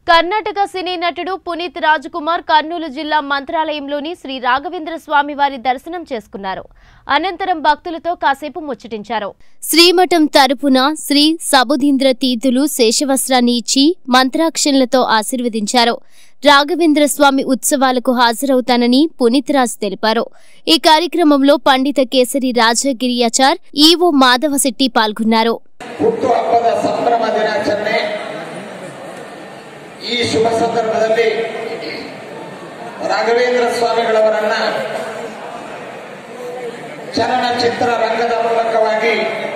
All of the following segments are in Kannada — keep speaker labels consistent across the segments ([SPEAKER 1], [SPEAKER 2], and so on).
[SPEAKER 1] కర్ణాటక సినీ నటుడు పునీత్ రాజ్కుమార్ కర్నూలు జిల్లా మంత్రాలయంలోని శ్రీ రాఘవేంద్ర స్వామి వారి దర్శనం చేసుకున్నారు అనంతరం భక్తులతో కాసేపు ముచ్చటించారు శ్రీమఠం తరపున శ్రీ సబుధీంద్ర తీర్థులు శేషవస్త్రాన్ని ఇచ్చి మంత్రాక్షన్లతో ఆశీర్వదించారు రాఘవేంద్ర స్వామి ఉత్సవాలకు హాజరవుతానని పునీత్ రాజ్ తెలిపారు ఈ కార్యక్రమంలో పండిత కేసరి రాజగిరియాచార్ ఈవో మాధవశెట్టి పాల్గొన్నారు
[SPEAKER 2] ಹುಟ್ಟು ಹಬ್ಬದ ಸಂಭ್ರಮ ದಿನಾಚರಣೆ ಈ ಶುಭ ಸಂದರ್ಭದಲ್ಲಿ ರಾಘವೇಂದ್ರ ಸ್ವಾಮಿಗಳವರನ್ನ ಚಲನಚಿತ್ರ ರಂಗದ ಮೂಲಕವಾಗಿ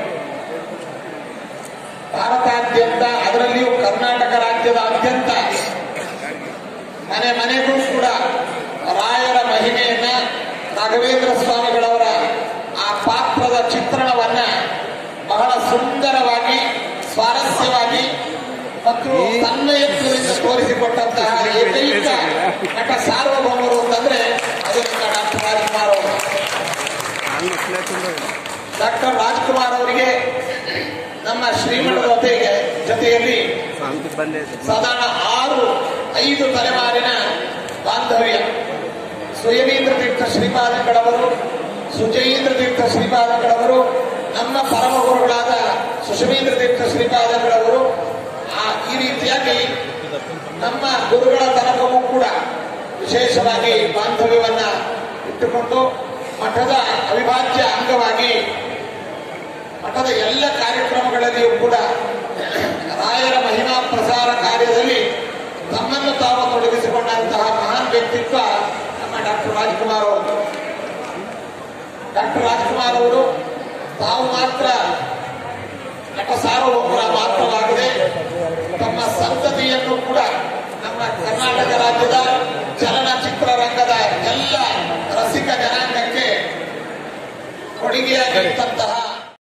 [SPEAKER 2] ಭಾರತಾದ್ಯಂತ ಅದರಲ್ಲಿಯೂ ಕರ್ನಾಟಕ ರಾಜ್ಯದಾದ್ಯಂತ ಮನೆ ಮನೆಗೂ ಕೂಡ ರಾಯರ ಮಹಿಮೆಯನ್ನ ರಾಘವೇಂದ್ರ ಸ್ವಾಮಿಗಳವರ ಆ ಪಾತ್ರದ ಚಿತ್ರಣವನ್ನ ಬಹಳ ಸುಂದರವಾಗಿ ಸ್ವಾರಸ್ಯವಾಗಿ ಮತ್ತು ತನ್ಮಯತ್ವದಿಂದ ತೋರಿಸಿಕೊಟ್ಟಂತಹ ಏಕೈಕ ನಟ ಸಾರ್ವಭೌಮರು ಅಂತಂದ್ರೆ ಅದು ನಮ್ಮ ಡಾಕ್ಟರ್ ರಾಜ್ಕುಮಾರ್ ಅವರು ಡಾಕ್ಟರ್ ರಾಜ್ಕುಮಾರ್ ಅವರಿಗೆ ನಮ್ಮ ಶ್ರೀಮಠದ ಜೊತೆಗೆ ಜೊತೆಯಲ್ಲಿ ಸಾಧಾರಣ ಆರು ಐದು ತಲೆಮಾರಿನ ಬಾಂಧವ್ಯ ಸುಯಮೀಂದ್ರ ತೀರ್ಥ ಶ್ರೀಪಾದಂಗಳವರು ಸುಜಯೀಂದ್ರ ತೀರ್ಥ ಶ್ರೀಪಾದಂಗಳವರು ನಮ್ಮ ಪರಮ ಗುರುಗಳಾದ ಸುಷಮೀಂದ್ರ ತೀರ್ಥ ಶ್ರೀಪಾದಂಗಳವರು ಆ ಈ ರೀತಿಯಾಗಿ ನಮ್ಮ ಗುರುಗಳ ತನಕವೂ ಕೂಡ ವಿಶೇಷವಾಗಿ ಬಾಂಧವ್ಯವನ್ನ ಇಟ್ಟುಕೊಂಡು ಮಠದ ಅವಿಭಾಜ್ಯ ಅಂಗವಾಗಿ ಮಠದ ಎಲ್ಲ ಕಾರ್ಯಕ್ರಮಗಳಲ್ಲಿಯೂ ಕೂಡ ರಾಯರ ಮಹಿಮಾ ಪ್ರಸಾರ ಕಾರ್ಯದಲ್ಲಿ ತಮ್ಮನ್ನು ತಾವು ತೊಡಗಿಸಿಕೊಂಡಂತಹ ಮಹಾನ್ ವ್ಯಕ್ತಿತ್ವ ನಮ್ಮ ಡಾಕ್ಟರ್ ರಾಜ್ಕುಮಾರ್ ಅವರು ಡಾಕ್ಟರ್ ರಾಜ್ಕುಮಾರ್ ಅವರು ತಾವು ಮಾತ್ರ ನಟ ಸಾರ್ವಭೌಮರ ಮಾತ್ರವಾಗದೆ ತಮ್ಮ ಸಂತತಿಯನ್ನು ಕೂಡ ನಮ್ಮ ಕರ್ನಾಟಕ ರಾಜ್ಯದ ಚಲನಚಿತ್ರ ರಂಗದ ಎಲ್ಲ ರಸಿಕ ಜನಾಂಗಕ್ಕೆ ಕೊಡುಗೆಯಾಗಿರ್ತಂತಹ